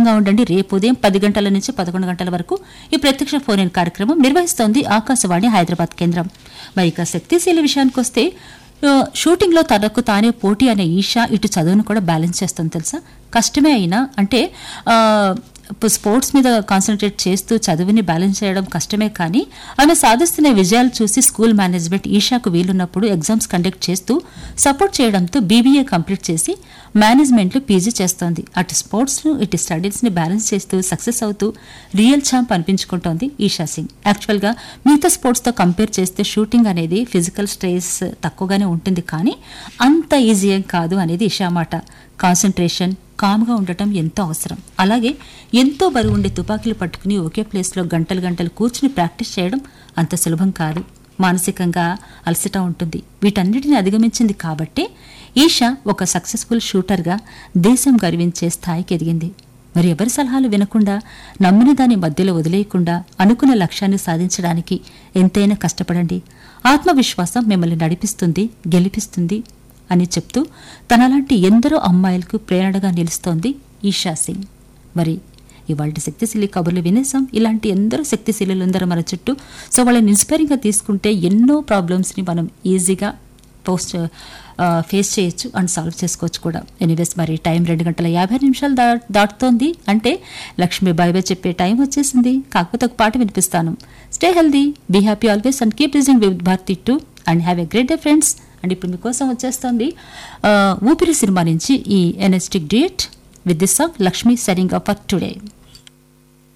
సిద్ధంగా ఉండండి రేపు ఉదయం పది గంటల నుంచి పదకొండు గంటల వరకు ఈ ప్రత్యక్ష ఫోన్ ఇన్ కార్యక్రమం నిర్వహిస్తోంది ఆకాశవాణి హైదరాబాద్ కేంద్రం మరి ఇక శక్తిశీల విషయానికి వస్తే ఆ, షూటింగ్లో తనకు తానే పోటీ అనే ఈషా ఇటు చదువును కూడా బ్యాలెన్స్ చేస్తుంది తెలుసా కష్టమే అయినా అంటే ఆ, ఇప్పుడు స్పోర్ట్స్ మీద కాన్సన్ట్రేట్ చేస్తూ చదువుని బ్యాలెన్స్ చేయడం కష్టమే కానీ ఆమె సాధిస్తున్న విజయాలు చూసి స్కూల్ మేనేజ్మెంట్ ఈషాకు వీలున్నప్పుడు ఎగ్జామ్స్ కండక్ట్ చేస్తూ సపోర్ట్ చేయడంతో బీబీఏ కంప్లీట్ చేసి మేనేజ్మెంట్లో పీజీ చేస్తోంది అటు స్పోర్ట్స్ను ఇటు స్టడీస్ని బ్యాలెన్స్ చేస్తూ సక్సెస్ అవుతూ రియల్ ఛాంప్ అనిపించుకుంటోంది ఈషా సింగ్ యాక్చువల్గా మిగతా స్పోర్ట్స్తో కంపేర్ చేస్తే షూటింగ్ అనేది ఫిజికల్ స్ట్రెస్ తక్కువగానే ఉంటుంది కానీ అంత ఈజీ ఏం కాదు అనేది ఈషా మాట కాన్సన్ట్రేషన్ కామ్గా ఉండటం ఎంతో అవసరం అలాగే ఎంతో బరువు ఉండే తుపాకీలు పట్టుకుని ఒకే ప్లేస్లో గంటలు గంటలు కూర్చుని ప్రాక్టీస్ చేయడం అంత సులభం కాదు మానసికంగా అలసట ఉంటుంది వీటన్నిటిని అధిగమించింది కాబట్టే ఈషా ఒక సక్సెస్ఫుల్ షూటర్గా దేశం గర్వించే స్థాయికి ఎదిగింది మరి ఎవరి సలహాలు వినకుండా నమ్మిన దాని మధ్యలో వదిలేయకుండా అనుకున్న లక్ష్యాన్ని సాధించడానికి ఎంతైనా కష్టపడండి ఆత్మవిశ్వాసం మిమ్మల్ని నడిపిస్తుంది గెలిపిస్తుంది అని చెప్తూ తనలాంటి ఎందరో అమ్మాయిలకు ప్రేరణగా నిలుస్తోంది ఈషా సింగ్ మరి ఇవాళ శక్తిశీలి కబుర్లు వినేసాం ఇలాంటి ఎందరో శక్తిశీలులు ఉందరో మన చుట్టూ సో వాళ్ళని ఇన్స్పైరింగ్గా తీసుకుంటే ఎన్నో ప్రాబ్లమ్స్ని మనం ఈజీగా పోస్ట్ ఫేస్ చేయొచ్చు అండ్ సాల్వ్ చేసుకోవచ్చు కూడా ఎనీవేస్ మరి టైం రెండు గంటల యాభై నిమిషాలు దా దాటుతోంది అంటే లక్ష్మీ బాయ్ చెప్పే టైం వచ్చేసింది కాకపోతే ఒక పాట వినిపిస్తాను stay healthy be happy always and keep listening with Bharati too and have a great day friends and ఇప్పుడు మీకోసం వచ్చేస్తుంది ఆ, ఊపిరి సినిమా నుంచి ఈ energetic date with this song Lakshmi signing for today